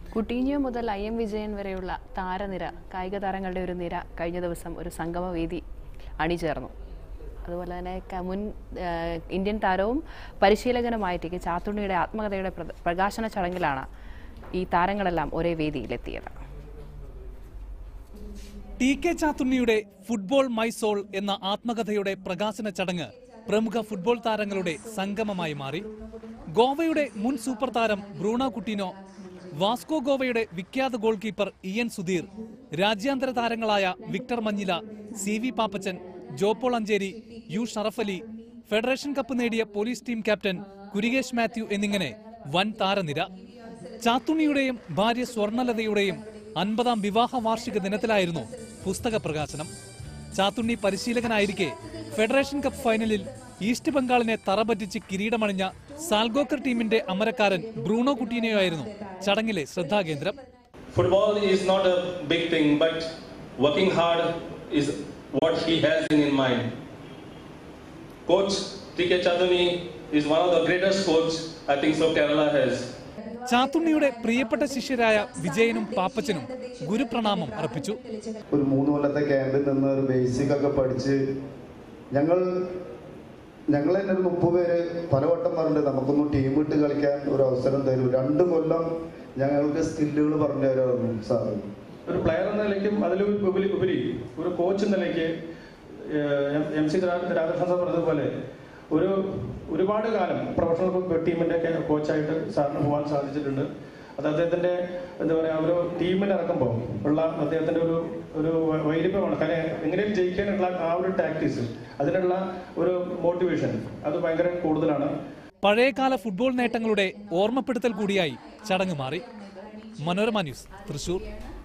Coutinho മുതൽ I M Vijayan വരെയുള്ള താരനിര കായിക താരങ്ങളുടെ ഒരു നിര കഴിഞ്ഞ ദിവസം ഒരു സംഗമവേദി അണിചേർന്നു അതുപോലെ തന്നെ ക- മുൻ ആ, ഇന്ത്യൻ താരവും പരിശീലകനുമായിട്ട് കെ ചാത്തുണ്ണിയുടെ ആത്മകഥയുടെ പ്ര- പ്രകാശന ചടങ്ങിലാണ് ഈ താരങ്ങളെല്ലാം ഒരേ വേദിയിലെത്തിയത് ടി കെ ചാത്തുണ്ണിയുടെ ഫുട്ബോൾ മൈസോൾ എന്ന ആത്മകഥയുടെ പ്രകാശന ചടങ്ങ് പ്രമുഖ ഫുട്ബോൾ താരങ്ങളുടെ സംഗമമായി മാറി ഗോവയുടെ മുൻ സൂപ്പർ താരം ബ്രൂണ കുട്ടിനോ വാസ്കോ ഗോവയുടെ വിഖ്യാത ഗോൾ കീപ്പർ ഇയൻ സുധീർ രാജ്യാന്തര താരങ്ങളായ Victor Manjila C V Pappachan Jopaul Ancheri U Sharafali federation cup നേടിയ police team captain Kurikesh Mathew എന്നിങ്ങനെ വൻ താരനിര ചാത്തുണ്ണിയുടെയും ഭാര്യ സ്വർണലതയുടെയും അൻപതാം വിവാഹ വാർഷിക ദിനത്തിലായിരുന്നു പുസ്തക പ്രകാശനം ചാത്തുണ്ണി പരിശീലകനായിരിക്കെ ഫെഡറേഷൻ കപ്പ് ഫൈനലിൽ ഈസ്റ്റ് ബംഗാളിനെ തറപറ്റിച്ച് കിരീടമണിഞ്ഞ സാൽഗോക്കർ ടീമിന്റെ അമരക്കാരൻ ബ്രൂണോ കുട്ടീനയായിരുന്നു ചടങ്ങിലെ ശ്രദ്ധാകേന്ദ്രം Football is not a big thing, but working hard is what he has in in mind. Coach T.K. Chaduni is one of the greatest coach I think so Kerala has. ചാത്തുണ്ണിയുടെ പ്രിയപ്പെട്ട ശിഷ്യരായ വിജയനും പാപ്പച്ചനും ഗുരുപ്രണാമം അർപ്പിച്ചു ഒരു മൂന്ന് കൊല്ലത്തെ ക്യാമ്പിൽ നിന്ന് ഒരു ബേസിക് ഒക്കെ പഠിച്ച് ഞങ്ങൾ ഞങ്ങൾ തന്നെ ഒരു മുപ്പത് പേര് പലവട്ടം പറഞ്ഞിട്ട് നമുക്കൊന്ന് ടീം ഇട്ട് കളിക്കാൻ ഒരു അവസരം തരൂ രണ്ട് കൊല്ലം ഞങ്ങൾക്ക് സ്കില്ലുകൾ പറഞ്ഞു തരാറുണ്ട് സാറ് ഒരു പ്ലെയർ എന്ന നിലയ്ക്കും അതിലും ഉപരി ഉപരി ഒരു കോച്ച് എന്ന നിലയ്ക്ക് ഏഹ്, എം സി രാധാകൃഷ്ണൻ സാർ പറഞ്ഞതുപോലെ ഒരു ഒരുപാട് കാലം പ്രൊഫഷണൽ ടീമിന്റെ ഒക്കെ കോച്ചായിട്ട് സാറിന് പോകാൻ സാധിച്ചിട്ടുണ്ട് അത് അദ്ദേഹത്തിന്റെ എന്താ പറയാ ഒരു ടീമിൽ ഇറക്കുമ്പോൾ ഉള്ള അദ്ദേഹത്തിന്റെ ഒരു ഒരു വൈരുദ്ധ്യമാണ് കാര്യം എങ്ങനെയും ജയിക്കാനുള്ള ആ ഒരു ടാക്ടീസ് അതിനുള്ള ഒരു മോട്ടിവേഷൻ അത് ഭയങ്കര കൂടുതലാണ് പഴയകാല ഫുട്ബോൾ നേട്ടങ്ങളുടെ ഓർമ്മപ്പെടുത്തൽ കൂടിയായി ചടങ്ങ് മാറി മനോരമ ന്യൂസ് തൃശൂർ